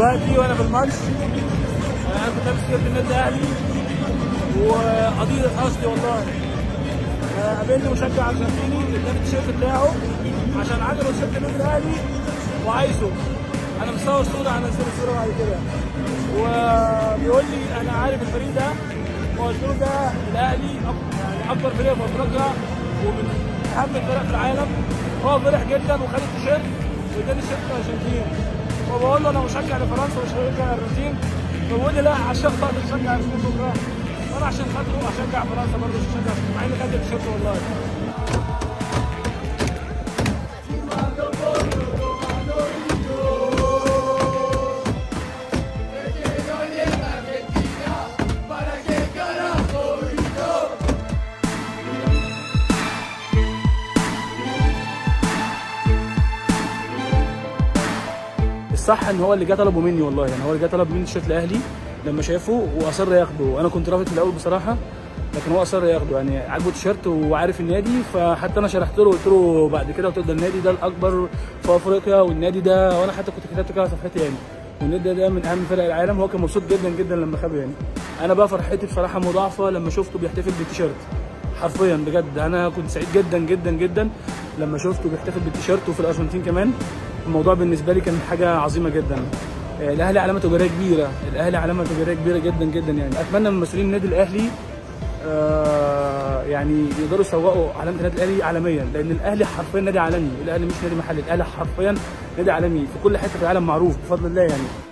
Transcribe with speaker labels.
Speaker 1: دلوقتي وانا في الماتش انا كنت لابس تيشيرت النادي الاهلي وقضيه اصلي والله آه، قابلني مشجع ارجنتيني اداني التيشيرت بتاعه عشان عجبه تيشيرت النادي الاهلي وعايزه انا مصور صوره هنزل الصوره بعد كده وبيقول لي انا عارف الفريق ده وقلت له ده الاهلي أك- يعني اكبر فريق في افريقيا ومن اهم الفرق في العالم هو فرح جدا وخد التيشيرت واداني التيشيرت الارجنتين وبقول له انا مشجع لفرنسا مش مشجع الارجنتين فبيقول لي لا عشان خاطر تشجع الارجنتين بكره وانا عشان خاطره اشجع فرنسا برضه مش اشجع مع اني خدت التيشيرت والله الصح ان هو اللي جه طلبه مني والله يعني هو اللي جه طلب مني التيشيرت الاهلي لما شافه واصر ياخده انا كنت رافض في الاول بصراحه لكن هو اصر ياخده يعني عاجبه التيشيرت وعارف النادي فحتى انا شرحت له قلت له بعد كده قلت له ده النادي ده الاكبر في افريقيا والنادي ده وانا حتى كنت كتبت كده على صفحتي يعني والنادي ده, ده من اهم فرق العالم هو كان مبسوط جدا جدا لما خده يعني انا بقى فرحتي بصراحه مضاعفه لما شفته بيحتفل بالتيشيرت حرفيا بجد انا كنت سعيد جدا جدا جدا لما شفته بيحتفل بالتيشيرت وفي الارجنتين كمان الموضوع بالنسبه لي كان حاجه عظيمه جدا آه، الاهلي علامه تجاريه كبيره الاهلي علامه تجاريه كبيره جدا جدا يعني اتمنى من مسؤولين النادي الاهلي آه، يعني يقدروا يسوقوا علامه النادي الاهلي عالميا لان الاهلي حرفيا نادي عالمي الاهلي مش نادي محلي الاهلي حرفيا نادي عالمي في كل حته في العالم معروف بفضل الله يعني